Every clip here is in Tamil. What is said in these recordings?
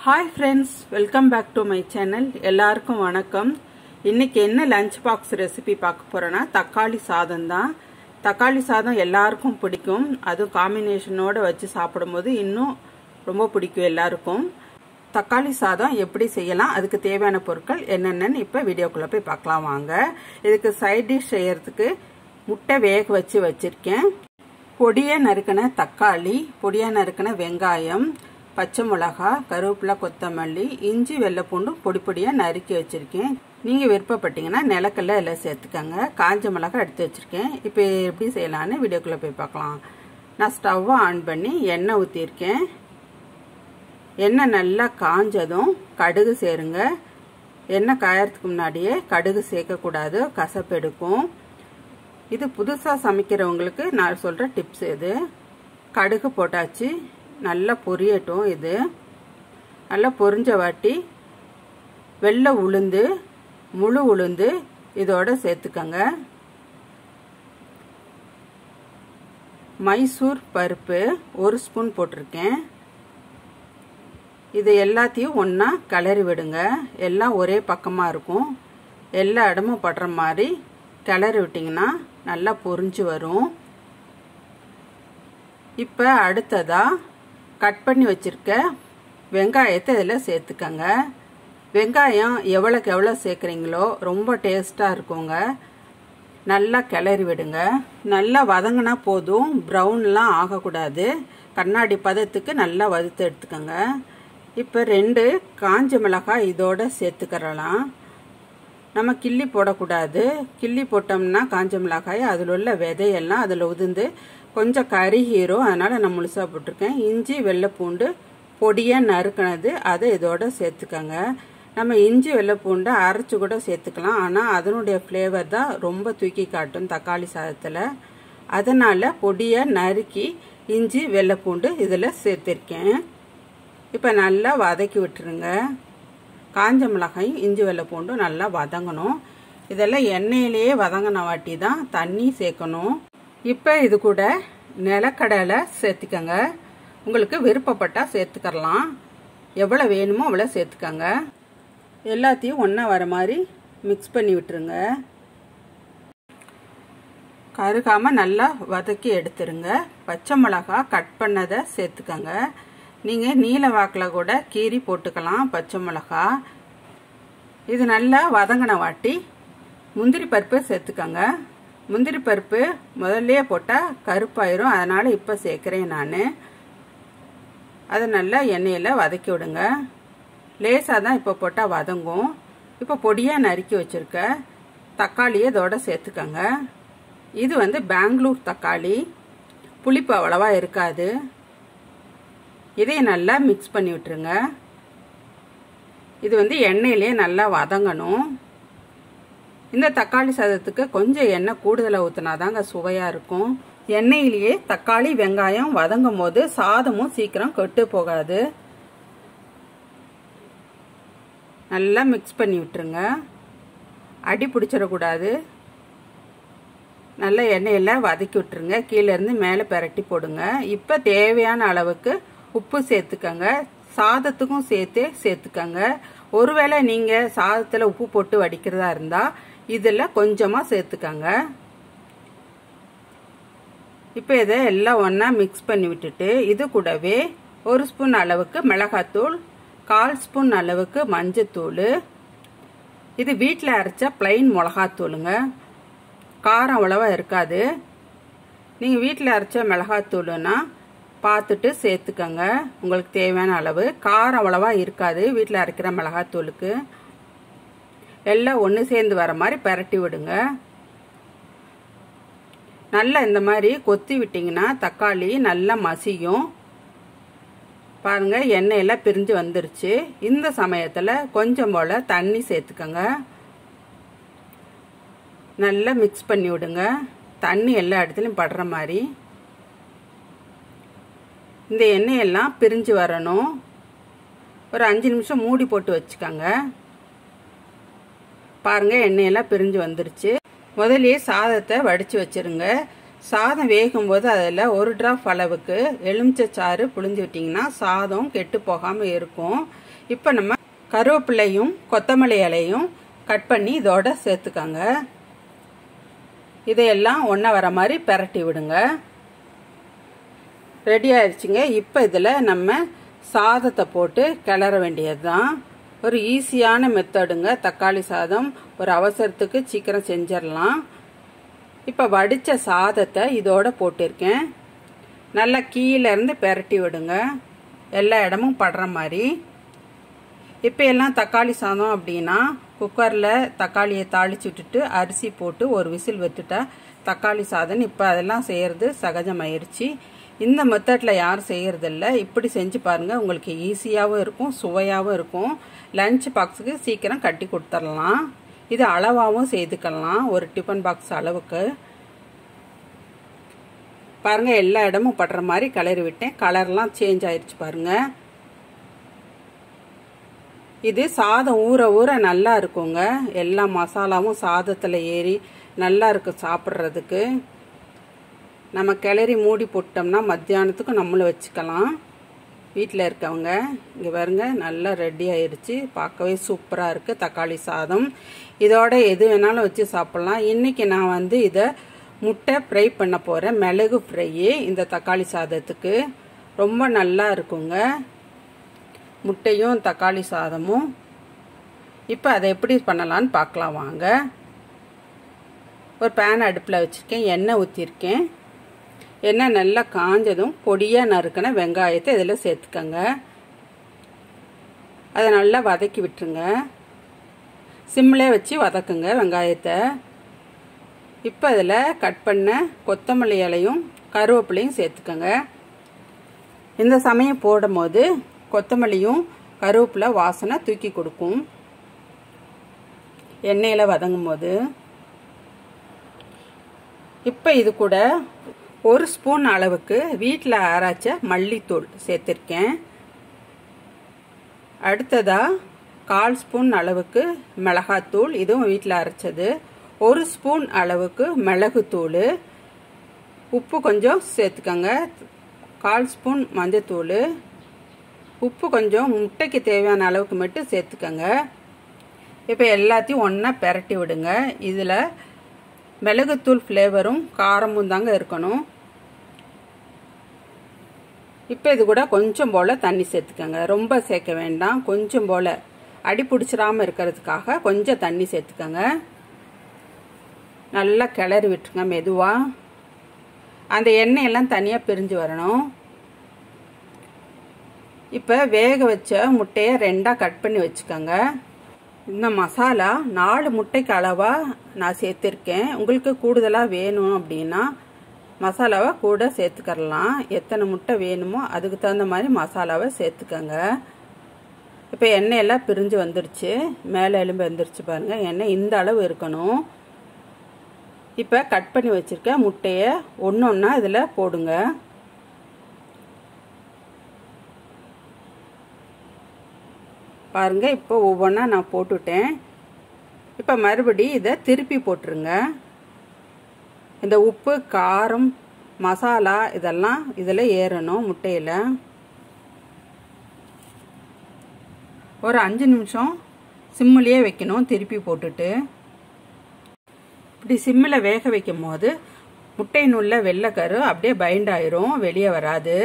hi friends welcome back to my channel எல்லாருக்கும் வணக்கம் இன்னைக்கு என்ன லஞ்ச் பாக்ஸ் ரெசிபி பார்க்க போறேன்னா தக்காளி சாதம் தான் தக்காளி சாதம் எல்லாருக்கும் பிடிக்கும் அதுவும் காம்பினேஷனோட வச்சு சாப்பிடும்போது இன்னும் ரொம்ப பிடிக்கும் எல்லாருக்கும் தக்காளி சாதம் எப்படி செய்யலாம் அதுக்கு தேவையான பொருட்கள் என்னென்னு இப்போ வீடியோக்குள்ளே போய் பார்க்கலாம் வாங்க இதுக்கு சைட் டிஷ் செய்யறதுக்கு முட்டை வேக வச்சு வச்சிருக்கேன் பொடியாக நறுக்கின தக்காளி பொடியாக நறுக்கின வெங்காயம் பச்சை மிளகா கருவேப்பிலை கொத்தமல்லி இஞ்சி வெள்ளைப்பூண்டும் பொடி பொடியாக நறுக்கி வச்சுருக்கேன் நீங்கள் விருப்பப்பட்டீங்கன்னா நிலக்கல்ல எல்லாம் சேர்த்துக்கங்க காஞ்ச மிளகா எடுத்து வச்சுருக்கேன் இப்போ எப்படி செய்யலான்னு வீடியோக்குள்ளே போய் பார்க்கலாம் நான் ஸ்டவ்வை ஆன் பண்ணி எண்ணெய் ஊற்றிருக்கேன் எண்ணெய் நல்லா காஞ்சதும் கடுகு சேருங்க எண்ணெய் காயறதுக்கு முன்னாடியே கடுகு சேர்க்கக்கூடாது கசப்பு எடுக்கும் இது புதுசாக சமைக்கிறவங்களுக்கு நான் சொல்கிற டிப்ஸ் இது கடுகு போட்டாச்சு நல்லா பொரியட்டும் இது நல்லா பொரிஞ்ச வாட்டி வெள்ளை உளுந்து முழு உளுந்து இதோட சேர்த்துக்கங்க மைசூர் பருப்பு ஒரு ஸ்பூன் போட்டிருக்கேன் இது எல்லாத்தையும் ஒன்றா கிளறி விடுங்க எல்லாம் ஒரே பக்கமாக இருக்கும் எல்லா இடமும் படுற மாதிரி கிளறி விட்டிங்கன்னா நல்லா பொரிஞ்சு வரும் இப்போ அடுத்ததாக கட் பண்ணி வச்சுருக்க வெங்காயத்தை இதில் சேர்த்துக்கங்க வெங்காயம் எவ்வளோக்கு எவ்வளோ சேர்க்குறீங்களோ ரொம்ப டேஸ்ட்டாக இருக்குங்க நல்லா கிளறி விடுங்க நல்லா வதங்கினா போதும் ப்ரௌன்லாம் ஆகக்கூடாது கண்ணாடி பதத்துக்கு நல்லா வறுத்து எடுத்துக்கோங்க இப்போ ரெண்டு காஞ்ச மிளகாய் இதோட சேர்த்துக்கிறலாம் நம்ம கிள்ளி போடக்கூடாது கிள்ளி போட்டோம்னா காஞ்ச மிளகாய் அதில் உள்ள விதையெல்லாம் அதில் உதிர்ந்து கொஞ்சம் கருகீரும் அதனால் நான் முழுசாக போட்டிருக்கேன் இஞ்சி வெள்ளைப்பூண்டு பொடியாக நறுக்கினது அதை இதோட சேர்த்துக்கோங்க நம்ம இஞ்சி வெள்ளைப்பூண்டை அரைச்சி கூட சேர்த்துக்கலாம் ஆனால் அதனுடைய ஃப்ளேவர் தான் ரொம்ப தூக்கி காட்டும் தக்காளி சாதத்தில் அதனால் பொடியாக நறுக்கி இஞ்சி வெள்ளைப்பூண்டு இதில் சேர்த்துருக்கேன் இப்போ நல்லா வதக்கி விட்டுருங்க காஞ்ச மிளகாயும் இஞ்சி வெள்ளை பூண்டும் நல்லா வதங்கணும் இதெல்லாம் எண்ணெயிலேயே வதங்கின வாட்டி தான் தண்ணி சேர்க்கணும் இப்போ இது கூட நிலக்கடலை சேர்த்துக்கங்க உங்களுக்கு விருப்பப்பட்டால் சேர்த்துக்கரலாம் எவ்வளோ வேணுமோ அவ்வளோ சேர்த்துக்கங்க எல்லாத்தையும் ஒன்றா வர மாதிரி மிக்ஸ் பண்ணி விட்டுருங்க கருகாமல் நல்லா வதக்கி எடுத்துருங்க பச்சை மிளகா கட் பண்ணதை சேர்த்துக்கங்க நீங்கள் நீல வாக்கில் கூட கீரி போட்டுக்கலாம் பச்சை மிளகா இது நல்லா வதங்கின வாட்டி முந்திரி பருப்பு சேர்த்துக்கங்க முந்திரி பருப்பு முதல்லையே போட்டால் கருப்பாயிரும் அதனால் இப்போ சேர்க்குறேன் நான் அதை நல்லா எண்ணெயில் வதக்கி விடுங்க லேசாக தான் இப்போ போட்டால் வதங்கும் இப்போ பொடியாக நறுக்கி வச்சுருக்க தக்காளியை இதோட சேர்த்துக்கங்க இது வந்து பெங்களூர் தக்காளி புளிப்பு அவ்வளவா இருக்காது இதையும் நல்லா மிக்ஸ் பண்ணி விட்டுருங்க இது வந்து எண்ணெயிலே நல்லா வதங்கணும் இந்த தக்காளி சாதத்துக்கு கொஞ்சம் எண்ணெய் கூடுதலாக ஊற்றினாதாங்க சுவையாக இருக்கும் எண்ணெயிலேயே தக்காளி வெங்காயம் வதங்கும் போது சாதமும் சீக்கிரம் கெட்டு போகாது நல்லா மிக்ஸ் பண்ணி விட்டுருங்க அடி பிடிச்சிடக்கூடாது நல்லா எண்ணெயில் வதக்கி விட்டுருங்க கீழேருந்து மேலே பெரட்டி போடுங்க இப்போ தேவையான அளவுக்கு உப்பு சேர்த்துக்கங்க சாதத்துக்கும் சேர்த்து சேர்த்துக்கங்க ஒருவேளை நீங்கள் சாதத்தில் உப்பு போட்டு வடிக்கிறதா இருந்தால் இதில் கொஞ்சமாக சேர்த்துக்கங்க இப்போ இதை எல்லாம் ஒன்றா மிக்ஸ் பண்ணி விட்டுட்டு இது கூடவே ஒரு ஸ்பூன் அளவுக்கு மிளகாத்தூள் கால் ஸ்பூன் அளவுக்கு மஞ்சத்தூள் இது வீட்டில் அரைச்ச பிளைன் மிளகாத்தூளுங்க காரம் அவ்வளவா இருக்காது நீங்கள் வீட்டில் அரைச்ச மிளகாத்தூளுன்னா பார்த்துட்டு சேர்த்துக்கங்க உங்களுக்கு தேவையான அளவு காரம் அவ்வளவா இருக்காது வீட்டில் அரைக்கிற மிளகாத்தூளுக்கு எல்லாம் ஒன்று சேர்ந்து வர மாதிரி பரட்டி விடுங்க நல்லா இந்த மாதிரி கொத்தி விட்டிங்கன்னா தக்காளி நல்லா மசியும் பாருங்க எண்ணெயெல்லாம் பிரிஞ்சு வந்துருச்சு இந்த சமயத்தில் கொஞ்சம் போல் தண்ணி சேர்த்துக்கங்க நல்லா மிக்ஸ் பண்ணி விடுங்க தண்ணி எல்லா இடத்துலையும் படுற மாதிரி இந்த எண்ணெயெல்லாம் பிரிஞ்சு வரணும் ஒரு அஞ்சு நிமிஷம் மூடி போட்டு வச்சுக்கோங்க பாருங்க எண்ணெயெல்லாம் பிரிஞ்சு வந்துருச்சு முதலே சாதத்தை வடித்து வச்சிருங்க சாதம் வேகும்போது அதில் ஒரு ட்ராப் அளவுக்கு எலுமிச்சைச்சாறு புழிஞ்சு விட்டிங்கன்னா சாதம் கெட்டு போகாமல் இருக்கும் இப்போ நம்ம கருவேப்பிலையும் கொத்தமல்லி இலையும் கட் பண்ணி இதோட சேர்த்துக்கோங்க இதையெல்லாம் ஒன்றா வர மாதிரி பெரட்டி விடுங்க ரெடி ஆயிடுச்சுங்க இப்போ இதில் நம்ம சாதத்தை போட்டு கிளற வேண்டியது தான் ஒரு ஈஸியான மெத்தடுங்க தக்காளி சாதம் ஒரு அவசரத்துக்கு சீக்கிரம் செஞ்சிடலாம் இப்போ வடித்த சாதத்தை இதோட போட்டிருக்கேன் நல்லா கீழேருந்து பெரட்டி விடுங்க எல்லா இடமும் படுற மாதிரி இப்போ எல்லாம் தக்காளி சாதம் அப்படின்னா குக்கரில் தக்காளியை தாளிச்சு விட்டுட்டு அரிசி போட்டு ஒரு விசில் வச்சுட்டா தக்காளி சாதம் இப்போ அதெல்லாம் செய்கிறது சகஜமாயிருச்சு இந்த மெத்தடில் யாரும் செய்கிறதில்ல இப்படி செஞ்சு பாருங்கள் உங்களுக்கு ஈஸியாகவும் இருக்கும் சுவையாகவும் இருக்கும் லஞ்ச் பாக்ஸுக்கு சீக்கிரம் கட்டி கொடுத்துடலாம் இது அளவாகவும் செய்துக்கலாம் ஒரு டிஃபன் பாக்ஸ் அளவுக்கு பாருங்கள் எல்லா இடமும் படுற மாதிரி கலரி விட்டேன் கலர்லாம் சேஞ்ச் ஆயிடுச்சு பாருங்கள் இது சாதம் ஊற ஊற நல்லா இருக்குங்க எல்லா மசாலாவும் சாதத்தில் ஏறி நல்லா இருக்கும் சாப்பிட்றதுக்கு நம்ம கிளறி மூடி போட்டோம்னா மத்தியானத்துக்கு நம்மளும் வச்சுக்கலாம் வீட்டில் இருக்கவங்க இங்கே பாருங்க நல்லா ரெடி ஆயிடுச்சு பார்க்கவே சூப்பராக இருக்குது தக்காளி சாதம் இதோட எது வேணாலும் வச்சு சாப்பிட்லாம் இன்றைக்கி நான் வந்து இதை முட்டை ஃப்ரை பண்ண போகிறேன் மிளகு ஃப்ரையு இந்த தக்காளி சாதத்துக்கு ரொம்ப நல்லா இருக்குங்க முட்டையும் தக்காளி சாதமும் இப்போ அதை எப்படி பண்ணலான்னு பார்க்கலாம் வாங்க ஒரு பேன் அடுப்பில் வச்சுருக்கேன் எண்ணெய் ஊற்றிருக்கேன் எண்ணெய் நல்லா காஞ்சதும் பொடியாக நறுக்கின வெங்காயத்தை இதில் சேர்த்துக்கங்க அதை நல்லா வதக்கி விட்டுருங்க சிம்மிலே வச்சு வதக்குங்க வெங்காயத்தை இப்போ அதில் கட் பண்ண கொத்தமல்லி இலையும் கருவேப்பிலையும் சேர்த்துக்கங்க இந்த சமயம் போடும் போது கொத்தமல்லியும் கருவேப்பிலை வாசனை தூக்கி கொடுக்கும் எண்ணெயில் வதங்கும் போது இப்போ இது கூட ஒரு ஸ்பூன் அளவுக்கு வீட்டில் அரைச்ச மல்லித்தூள் சேர்த்துருக்கேன் அடுத்ததாக கால் ஸ்பூன் அளவுக்கு மிளகாத்தூள் இதுவும் வீட்டில் அரைச்சது ஒரு ஸ்பூன் அளவுக்கு மிளகுத்தூள் உப்பு கொஞ்சம் சேர்த்துக்கோங்க கால் ஸ்பூன் மஞ்சத்தூள் உப்பு கொஞ்சம் முட்டைக்கு தேவையான அளவுக்கு மட்டும் சேர்த்துக்கோங்க இப்போ எல்லாத்தையும் ஒன்றா பெரட்டி விடுங்க இதில் மிளகுத்தூள் ஃப்ளேவரும் காரமும் தாங்க இருக்கணும் இப்போ இது கூட கொஞ்சம் போல் தண்ணி சேர்த்துக்கோங்க ரொம்ப சேர்க்க வேண்டாம் கொஞ்சம் போல் அடி பிடிச்சிடாமல் இருக்கிறதுக்காக கொஞ்சம் தண்ணி சேர்த்துக்கோங்க நல்லா கிளறி விட்டுருங்க மெதுவாக அந்த எண்ணெயெல்லாம் தனியாக பிரிஞ்சு வரணும் இப்போ வேக வச்ச முட்டையை ரெண்டாக கட் பண்ணி வச்சுக்கோங்க இந்த மசாலா நாலு முட்டைக்கு அளவாக நான் சேர்த்துருக்கேன் உங்களுக்கு கூடுதலாக வேணும் அப்படின்னா மசாலாவை கூட சேர்த்துக்கரலாம் எத்தனை முட்டை வேணுமோ அதுக்கு தகுந்த மாதிரி மசாலாவை சேர்த்துக்கோங்க இப்போ எண்ணெயெல்லாம் பிரிஞ்சு வந்துருச்சு மேலே எலும்பு வந்துருச்சு பாருங்கள் எண்ணெய் இந்த அளவு இருக்கணும் இப்போ கட் பண்ணி வச்சுருக்க முட்டையை ஒன்று ஒன்றா இதில் போடுங்க பாருங்கள் இப்போ ஒவ்வொன்றா நான் போட்டுட்டேன் இப்போ மறுபடி இதை திருப்பி போட்டுருங்க இந்த உப்பு காரம் மசாலா இதெல்லாம் இதில் ஏறணும் முட்டையில் ஒரு அஞ்சு நிமிஷம் சிம்மிலேயே வைக்கணும் திருப்பி போட்டுட்டு இப்படி சிம்மில் வேக வைக்கும் போது முட்டையின் உள்ள வெள்ளைக்கரு அப்படியே பைண்ட் ஆயிரும் வெளியே வராது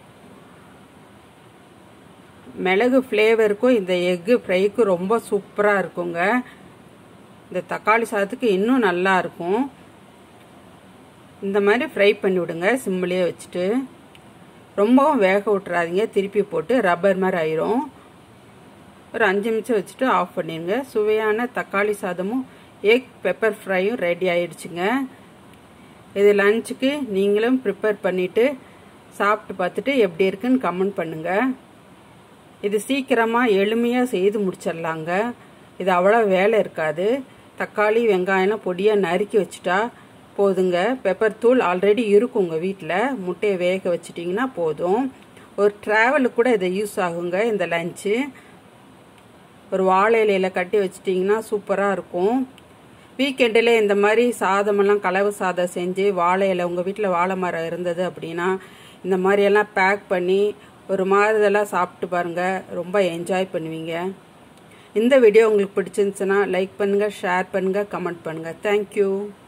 மிளகு ஃப்ளேவருக்கும் இந்த எக்கு ஃப்ரைக்கும் ரொம்ப சூப்பராக இருக்குங்க இந்த தக்காளி சாதத்துக்கு இன்னும் நல்லா இருக்கும் இந்த மாதிரி ஃப்ரை பண்ணி விடுங்க சிம்மிலே வச்சுட்டு ரொம்பவும் வேக விட்றாதீங்க திருப்பி போட்டு ரப்பர் மாதிரி ஆயிரும் ஒரு அஞ்சு நிமிஷம் வச்சுட்டு ஆஃப் பண்ணிடுங்க சுவையான தக்காளி சாதமும் எக் பெப்பர் ஃப்ரையும் ரெடி ஆயிடுச்சுங்க இது லஞ்சுக்கு நீங்களும் ப்ரிப்பேர் பண்ணிவிட்டு சாப்பிட்டு பார்த்துட்டு எப்படி இருக்குன்னு கமெண்ட் பண்ணுங்கள் இது சீக்கிரமாக எளிமையாக செய்து முடிச்சிடலாங்க இது அவ்வளோ வேலை இருக்காது தக்காளி வெங்காயம்லாம் பொடியாக நறுக்கி வச்சுட்டா போதுங்க பெப்பர் தூள் ஆல்ரெடி இருக்கும் உங்கள் வீட்டில் முட்டையை வேக வச்சிட்டிங்கன்னா போதும் ஒரு ட்ராவலுக்கு கூட இதை யூஸ் ஆகுங்க இந்த லஞ்சு ஒரு வாழை இலையில் கட்டி வச்சிட்டிங்கன்னா சூப்பராக இருக்கும் வீக்கெண்டில் இந்த மாதிரி சாதமெல்லாம் கலவு சாதம் செஞ்சு வாழை இலை உங்கள் வீட்டில் வாழை மரம் இருந்தது அப்படின்னா இந்த மாதிரியெல்லாம் பேக் பண்ணி ஒரு மாதத்தெல்லாம் சாப்பிட்டு பாருங்கள் ரொம்ப என்ஜாய் பண்ணுவீங்க இந்த வீடியோ உங்களுக்கு பிடிச்சிருந்துச்சுன்னா லைக் பண்ணுங்கள் ஷேர் பண்ணுங்கள் கமெண்ட் பண்ணுங்கள் தேங்க்யூ